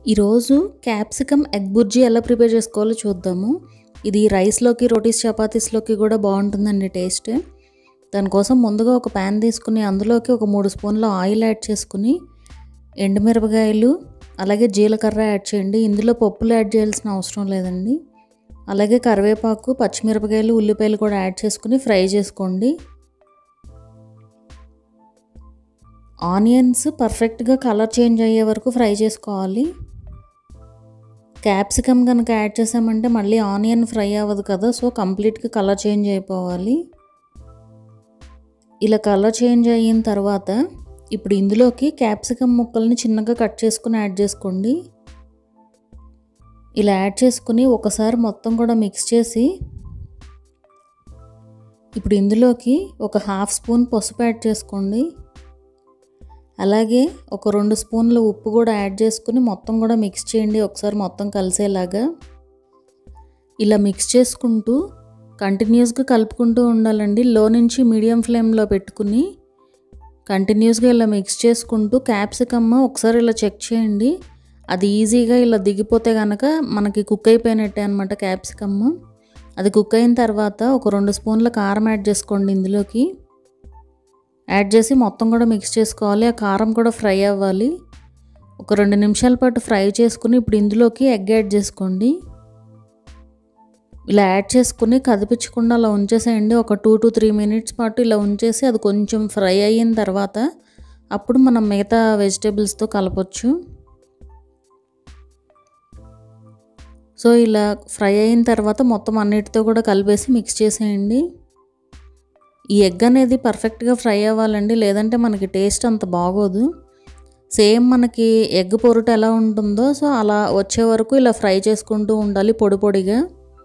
ఈరోజు capsicum egg bhurji ఎలా prepare చేసుకోవాలో చూద్దాము ఇది రైస్లోకి రోటీస్ చపాతీస్లోకి కూడా బాగుంటుందండి టేస్ట్ దానికోసం ముందుగా ఒక ప్యాన్ తీసుకుని అందులోకి ఒక మూడు స్పూన్ల ఆయిల్ యాడ్ చేసుకుని ఎండుమిరపకాయలు అలాగే జీలకర్ర యాడ్ చేయండి ఇందులో పప్పులు యాడ్ చేయాల్సిన అవసరం లేదండి అలాగే కరివేపాకు పచ్చిమిరపకాయలు ఉల్లిపాయలు కూడా యాడ్ చేసుకుని ఫ్రై చేసుకోండి ఆనియన్స్ పర్ఫెక్ట్గా కలర్ చేంజ్ అయ్యే వరకు ఫ్రై చేసుకోవాలి క్యాప్సికమ్ కనుక యాడ్ చేసామంటే మళ్ళీ ఆనియన్ ఫ్రై అవ్వదు కదా సో కంప్లీట్గా కలర్ చేంజ్ అయిపోవాలి ఇలా కలర్ చేంజ్ అయిన తర్వాత ఇప్పుడు ఇందులోకి క్యాప్సికమ్ ముక్కల్ని చిన్నగా కట్ చేసుకుని యాడ్ చేసుకోండి ఇలా యాడ్ చేసుకుని ఒకసారి మొత్తం కూడా మిక్స్ చేసి ఇప్పుడు ఇందులోకి ఒక హాఫ్ స్పూన్ పసుపు యాడ్ చేసుకోండి అలాగే ఒక రెండు స్పూన్ల ఉప్పు కూడా యాడ్ చేసుకుని మొత్తం కూడా మిక్స్ చేయండి ఒకసారి మొత్తం కలిసేలాగా ఇలా మిక్స్ చేసుకుంటూ కంటిన్యూస్గా కలుపుకుంటూ ఉండాలండి లో నుంచి మీడియం ఫ్లేమ్లో పెట్టుకుని కంటిన్యూస్గా ఇలా మిక్స్ చేసుకుంటూ క్యాప్సికమ్ ఒకసారి ఇలా చెక్ చేయండి అది ఈజీగా ఇలా దిగిపోతే కనుక మనకి కుక్ అయిపోయినట్టే అనమాట క్యాప్సికమ్ అది కుక్ అయిన తర్వాత ఒక రెండు స్పూన్ల కారం యాడ్ చేసుకోండి ఇందులోకి యాడ్ చేసి మొత్తం కూడా మిక్స్ చేసుకోవాలి ఆ కారం కూడా ఫ్రై అవ్వాలి ఒక రెండు నిమిషాల పాటు ఫ్రై చేసుకుని ఇప్పుడు ఇందులోకి ఎగ్ యాడ్ చేసుకోండి ఇలా యాడ్ చేసుకుని కదిపించకుండా అలా ఉంచేసేయండి ఒక టూ టు త్రీ మినిట్స్ పాటు ఇలా ఉంచేసి అది కొంచెం ఫ్రై అయిన తర్వాత అప్పుడు మనం మిగతా వెజిటేబుల్స్తో కలపచ్చు సో ఇలా ఫ్రై అయిన తర్వాత మొత్తం అన్నిటితో కూడా కలిపేసి మిక్స్ చేసేయండి ఈ ఎగ్ అనేది పర్ఫెక్ట్గా ఫ్రై అవ్వాలండి లేదంటే మనకి టేస్ట్ అంత బాగోదు సేమ్ మనకి ఎగ్ పొరుట ఎలా ఉంటుందో సో అలా వచ్చే వరకు ఇలా ఫ్రై చేసుకుంటూ ఉండాలి పొడి పొడిగా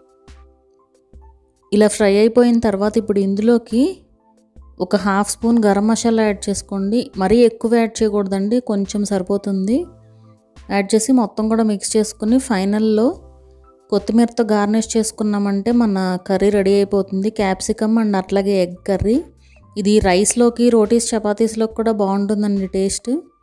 ఇలా ఫ్రై అయిపోయిన తర్వాత ఇప్పుడు ఇందులోకి ఒక half spoon garam masala add చేసుకోండి మరీ ఎక్కువ యాడ్ చేయకూడదండి కొంచెం సరిపోతుంది యాడ్ చేసి మొత్తం కూడా మిక్స్ చేసుకుని ఫైనల్లో కొత్తిమీరతో గార్నిష్ చేసుకున్నామంటే మన కర్రీ రెడీ అయిపోతుంది క్యాప్సికమ్ అండ్ అట్లాగే ఎగ్ కర్రీ ఇది రైస్లోకి రోటీస్ చపాతీస్లోకి కూడా బాగుంటుందండి టేస్ట్